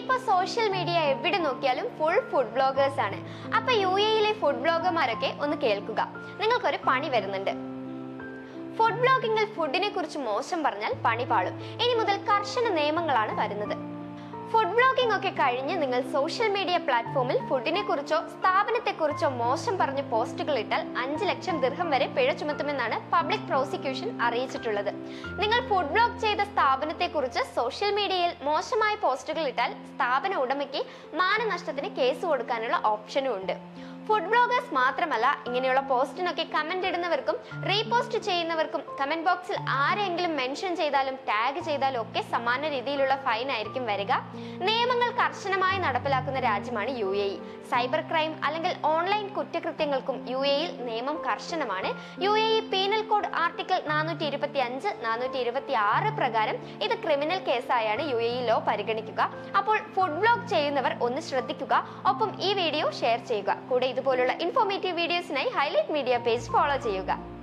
ഇപ്പൊ social media എവിടെ നോക്കിയാലും ഫുൾ ഫുഡ് ബ്ലോഗേഴ്സ് ആണ് അപ്പൊ യു എയിലെ ഫുഡ് ബ്ലോഗർമാരൊക്കെ ഒന്ന് കേൾക്കുക നിങ്ങൾക്കൊരു പണി വരുന്നുണ്ട് ഫുഡ് ബ്ലോഗിങ്ങിൽ ഫുഡിനെ കുറിച്ച് മോശം പറഞ്ഞാൽ പണി പാളും ഇനി മുതൽ കർശന നിയമങ്ങളാണ് വരുന്നത് ഫുഡ് ബ്ലോഗിംഗ് ഒക്കെ കഴിഞ്ഞ് നിങ്ങൾ സോഷ്യൽ മീഡിയ പ്ലാറ്റ്ഫോമിൽ ഫുഡിനെ കുറിച്ചോ സ്ഥാപനത്തെ കുറിച്ചോ മോശം പറഞ്ഞ് പോസ്റ്റുകൾ ഇട്ടാൽ അഞ്ച് ലക്ഷം ദീർഘം വരെ പിഴ ചുമത്തുമെന്നാണ് പബ്ലിക് പ്രോസിക്യൂഷൻ അറിയിച്ചിട്ടുള്ളത് നിങ്ങൾ ഫുഡ് ബ്ലോഗ് ചെയ്ത സ്ഥാപനത്തെ കുറിച്ച് സോഷ്യൽ മീഡിയയിൽ മോശമായ പോസ്റ്റുകൾ ഇട്ടാൽ സ്ഥാപന ഉടമയ്ക്ക് മാനനഷ്ടത്തിന് കേസ് കൊടുക്കാനുള്ള ഓപ്ഷനും ഉണ്ട് ഫുഡ് ബ്ലോഗേഴ്സ് മാത്രമല്ല ഇങ്ങനെയുള്ള പോസ്റ്റിനൊക്കെ കമന്റ് ഇടുന്നവർക്കും റീപോസ്റ്റ് ചെയ്യുന്നവർക്കും കമന്റ് ബോക്സിൽ ആരെങ്കിലും മെൻഷൻ ചെയ്താലും ടാഗ് ചെയ്താലും ഒക്കെ സമാന രീതിയിലുള്ള ഫൈൻ ആയിരിക്കും വരിക നിയമങ്ങൾ കർശനമായി നടപ്പിലാക്കുന്ന രാജ്യമാണ് U A E cyber crime അല്ലെങ്കിൽ ഓൺലൈൻ കുറ്റകൃത്യങ്ങൾക്കും യു എ യിൽ നിയമം കർശനമാണ് U A E penal code article നാനൂറ്റി ഇരുപത്തി അഞ്ച് നാനൂറ്റി ഇരുപത്തി ആറ് പ്രകാരം ഇത് ക്രിമിനൽ കേസായാണ് യു എ ഇ ലോ പരിഗണിക്കുക അപ്പോൾ ഫുഡ് ബ്ലോഗ് ചെയ്യുന്നവർ ഒന്ന് ശ്രദ്ധിക്കുക ഒപ്പം ഈ വീഡിയോ ഷെയർ ചെയ്യുക കൂടെ ഇതുപോലുള്ള ഇൻഫോർമേറ്റീവ് വീഡിയോസിനായി ഹൈലൈറ്റ് മീഡിയ പേജ് ഫോളോ ചെയ്യുക